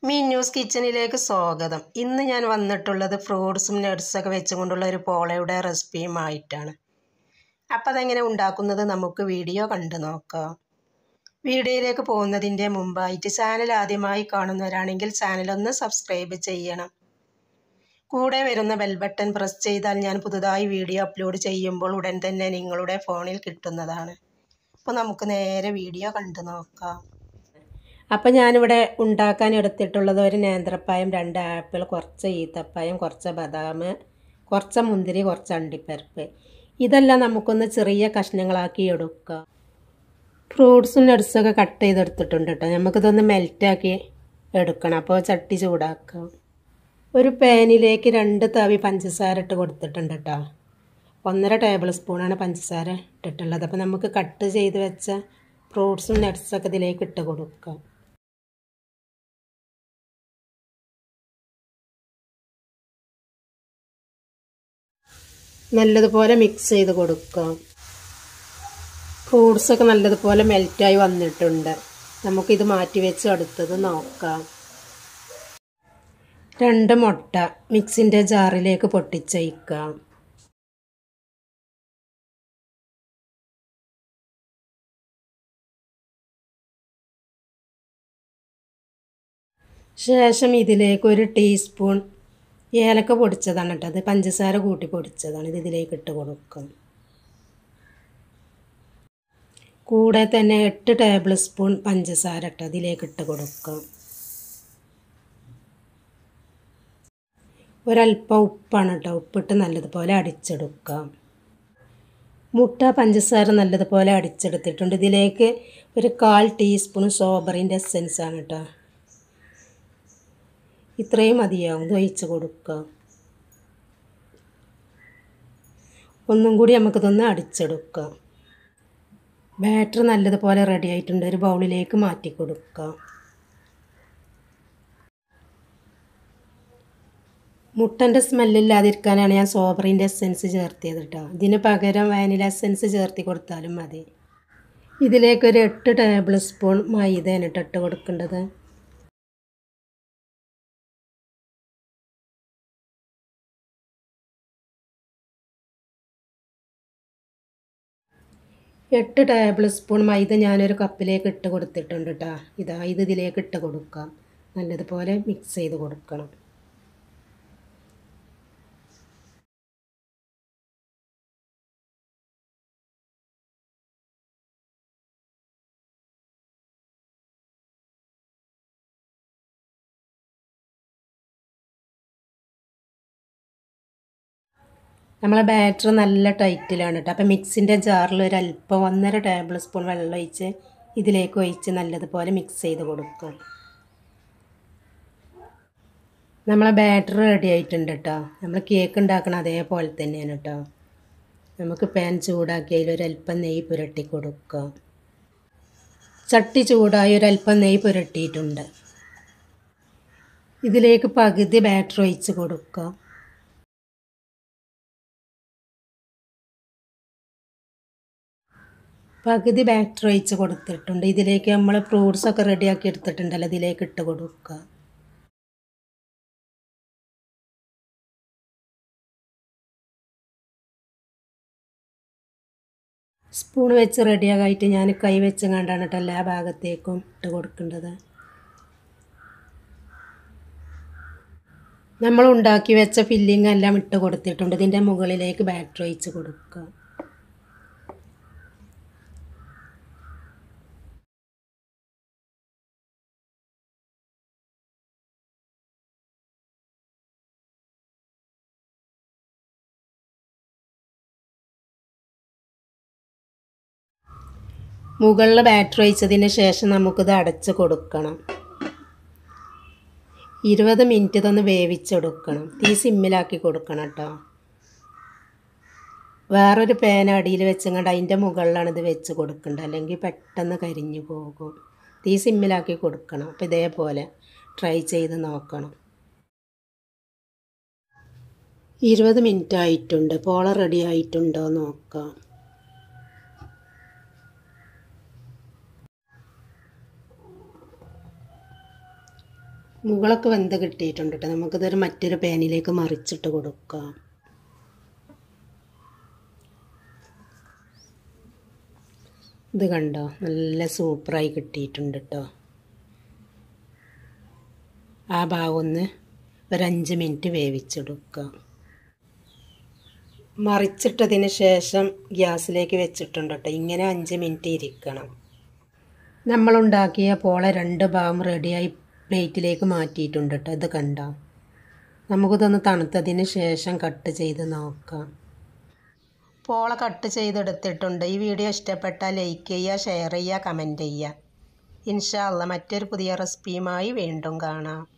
മീൻ news കിച്ചണിലേക്ക് സ്വാഗതം ഇന്ന് ഞാൻ വന്നിട്ടുള്ളത് ഫ്രൂട്ട്സും നട്ട്സൊക്കെ വെച്ചുകൊണ്ടുള്ള ഒരു പോളയുടെ റെസിപ്പിയുമായിട്ടാണ് അപ്പം അതെങ്ങനെ ഉണ്ടാക്കുന്നത് നമുക്ക് വീഡിയോ കണ്ടു നോക്കാം വീഡിയോയിലേക്ക് പോകുന്നതിൻ്റെ മുമ്പായിട്ട് ചാനൽ ആദ്യമായി കാണുന്നവരാണെങ്കിൽ ചാനൽ ഒന്ന് സബ്സ്ക്രൈബ് ചെയ്യണം കൂടെ വരുന്ന ബെൽ ബട്ടൺ പ്രസ് ചെയ്താൽ ഞാൻ പുതുതായി വീഡിയോ അപ്ലോഡ് ചെയ്യുമ്പോൾ ഉടൻ തന്നെ നിങ്ങളുടെ ഫോണിൽ കിട്ടുന്നതാണ് അപ്പോൾ നമുക്ക് നേരെ വീഡിയോ കണ്ടു നോക്കാം അപ്പം ഞാനിവിടെ ഉണ്ടാക്കാൻ എടുത്തിട്ടുള്ളത് ഒരു നേന്ത്രപ്പായം രണ്ട് ആപ്പിൾ കുറച്ച് ഈത്തപ്പായം കുറച്ച് ബദാം കുറച്ച് മുന്തിരി കുറച്ച് അണ്ടിപ്പരിപ്പ് ഇതെല്ലാം നമുക്കൊന്ന് ചെറിയ കഷ്ണങ്ങളാക്കി എടുക്കാം ഫ്രൂട്ട്സും നട്ട്സൊക്കെ കട്ട് ചെയ്തെടുത്തിട്ടുണ്ട് കേട്ടോ നമുക്കിതൊന്ന് മെൽറ്റാക്കി എടുക്കണം അപ്പോൾ ചട്ടി ചൂടാക്കാം ഒരു പാനിലേക്ക് രണ്ട് തവി പഞ്ചസാര ഇട്ട് കൊടുത്തിട്ടുണ്ട് കേട്ടോ ഒന്നര ടേബിൾ സ്പൂണാണ് പഞ്ചസാര ഇട്ടിട്ടുള്ളത് അപ്പോൾ നമുക്ക് കട്ട് ചെയ്ത് വെച്ച ഫ്രൂട്ട്സും നട്ട്സൊക്കെ ഇതിലേക്ക് ഇട്ട് കൊടുക്കാം നല്ലതുപോലെ മിക്സ് ചെയ്ത് കൊടുക്കാം ഫ്രൂട്ട്സൊക്കെ നല്ലതുപോലെ മെൽറ്റായി വന്നിട്ടുണ്ട് നമുക്കിത് മാറ്റി വെച്ച് അടുത്തത് നോക്കാം രണ്ട് മുട്ട മിക്സിൻ്റെ ജാറിലേക്ക് പൊട്ടിച്ചയക്കാം ശേഷം ഇതിലേക്ക് ഒരു ടീസ്പൂൺ ഏലക്ക പൊടിച്ചതാണ് കേട്ടോ അത് പഞ്ചസാര കൂട്ടി പൊടിച്ചതാണ് ഇത് ഇതിലേക്ക് ഇട്ട് കൊടുക്കും കൂടെ തന്നെ എട്ട് ടേബിൾ സ്പൂൺ പഞ്ചസാര ഇട്ട് അതിലേക്ക് ഇട്ട് കൊടുക്കാം ഒരല്പം ഉപ്പാണ് കേട്ടോ ഉപ്പിട്ട് നല്ലതുപോലെ അടിച്ചെടുക്കാം മുട്ട പഞ്ചസാര നല്ലതുപോലെ അടിച്ചെടുത്തിട്ടുണ്ട് ഇതിലേക്ക് ഒരു കാൽ ടീസ്പൂൺ സോബറിൻ്റെ എസെൻസ് ആണ് കേട്ടോ ഇത്രയും മതിയാവും ഇത് ഒഴിച്ച് കൊടുക്കുക ഒന്നും കൂടി നമുക്കിതൊന്ന് അടിച്ചെടുക്കാം ബാറ്റർ നല്ലതുപോലെ റെഡി ആയിട്ടുണ്ട് ഒരു ബൗളിലേക്ക് മാറ്റി കൊടുക്കുക മുട്ടൻ്റെ സ്മെല്ലില്ലാതിരിക്കാനാണ് ഞാൻ സോബറിൻ്റെ എസെൻസ് ചേർത്തിയത് കേട്ടോ ഇതിന് പകരം വാനില എസെൻസ് ചേർത്തി കൊടുത്താലും മതി ഇതിലേക്കൊരു എട്ട് ടേബിൾ സ്പൂൺ മൈദയാണ് ഇട്ട് കൊടുക്കേണ്ടത് എട്ട് ടേബിൾ സ്പൂൺ മൈദ ഞാനൊരു കപ്പിലേക്ക് ഇട്ട് കൊടുത്തിട്ടുണ്ട് കേട്ടോ ഇതാ ഇത് ഇതിലേക്ക് ഇട്ട് കൊടുക്കാം നല്ലതുപോലെ മിക്സ് ചെയ്ത് കൊടുക്കണം നമ്മളെ ബാറ്റർ നല്ല ടൈറ്റിലാണ് കേട്ടോ അപ്പോൾ മിക്സിൻ്റെ ജാറിൽ ഒരു അല്പം ഒന്നര ടേബിൾ സ്പൂൺ വെള്ളം ഒഴിച്ച് ഇതിലേക്ക് ഒഴിച്ച് നല്ലതുപോലെ മിക്സ് ചെയ്ത് കൊടുക്കുക നമ്മളെ ബാറ്റർ റെഡി ആയിട്ടുണ്ട് കേട്ടോ നമ്മൾ കേക്ക് ഉണ്ടാക്കണം അതേപോലെ തന്നെയാണ് കേട്ടോ നമുക്ക് പാൻ ചൂടാക്കി അതിലൊരല്പം നെയ്യ് പുരട്ടി കൊടുക്കുക ചട്ടി ചൂടായി ഒരല്പം നെയ്യ് പുരട്ടിയിട്ടുണ്ട് ഇതിലേക്ക് പകുതി ബാറ്റർ ഒഴിച്ച് കൊടുക്കുക പകുതി ബാറ്റർ ഒഴിച്ച് കൊടുത്തിട്ടുണ്ട് ഇതിലേക്ക് നമ്മൾ ഫ്രൂട്ട്സൊക്കെ റെഡിയാക്കി എടുത്തിട്ടുണ്ടല്ലോ ഇതിലേക്ക് ഇട്ട് കൊടുക്കുക സ്പൂൺ വെച്ച് റെഡിയാകായിട്ട് ഞാൻ കൈ വെച്ച് കണ്ടാണ് കേട്ടോ എല്ലാ ഭാഗത്തേക്കും ഇട്ട് കൊടുക്കേണ്ടത് നമ്മൾ ഉണ്ടാക്കി വെച്ച ഫില്ലിംഗ് എല്ലാം ഇട്ട് കൊടുത്തിട്ടുണ്ട് ഇതിൻ്റെ മുകളിലേക്ക് ബാറ്റർ ഒഴിച്ച് കൊടുക്കുക മുകളിൽ ബാറ്റർ ഒഴിച്ചതിന് ശേഷം നമുക്കിത് അടച്ച് കൊടുക്കണം ഇരുപത് മിനിറ്റ് ഇതൊന്ന് വേവിച്ചെടുക്കണം തീ സിമ്മിലാക്കി കൊടുക്കണം കേട്ടോ വേറൊരു പാൻ അടിയിൽ വെച്ചങ്ങണ്ട് അതിൻ്റെ മുകളിലാണ് ഇത് വെച്ച് കൊടുക്കേണ്ടത് അല്ലെങ്കിൽ പെട്ടെന്ന് കരിഞ്ഞു പോകും തീ സിമ്മിലാക്കി കൊടുക്കണം അപ്പോൾ ഇതേപോലെ ട്രൈ ചെയ്ത് നോക്കണം ഇരുപത് മിനിറ്റ് ആയിട്ടുണ്ട് പോള റെഡി ആയിട്ടുണ്ടോ നോക്കാം മുകളൊക്കെ വെന്ത് കിട്ടിയിട്ടുണ്ട് കേട്ടോ നമുക്കിതൊരു മറ്റൊരു പാനിലേക്ക് മറിച്ചിട്ട് കൊടുക്കാം ഇത് കണ്ടോ നല്ല സൂപ്പറായി കിട്ടിയിട്ടുണ്ട് കേട്ടോ ആ ഭാഗം ഒന്ന് ഒരഞ്ച് മിനിറ്റ് വേവിച്ചെടുക്കുക മറിച്ചിട്ടതിന് ശേഷം ഗ്യാസിലേക്ക് വെച്ചിട്ടുണ്ട് കേട്ടോ ഇങ്ങനെ അഞ്ച് മിനിറ്റ് ഇരിക്കണം നമ്മളുണ്ടാക്കിയ പോള രണ്ട് ഭാഗം റെഡിയായി പ്ലേറ്റിലേക്ക് മാറ്റിയിട്ടുണ്ട് കേട്ടോ ഇത് കണ്ടോ നമുക്കിതൊന്ന് തണുത്തതിന് ശേഷം കട്ട് ചെയ്ത് നോക്കാം പോള കട്ട് ചെയ്തെടുത്തിട്ടുണ്ട് ഈ വീഡിയോ ഇഷ്ടപ്പെട്ടാൽ ലൈക്ക് ചെയ്യുക ഷെയർ ചെയ്യുക കമൻറ്റ് ചെയ്യുക ഇൻഷാ അല്ല മറ്റൊരു പുതിയ റെസിപ്പിയുമായി വീണ്ടും കാണാം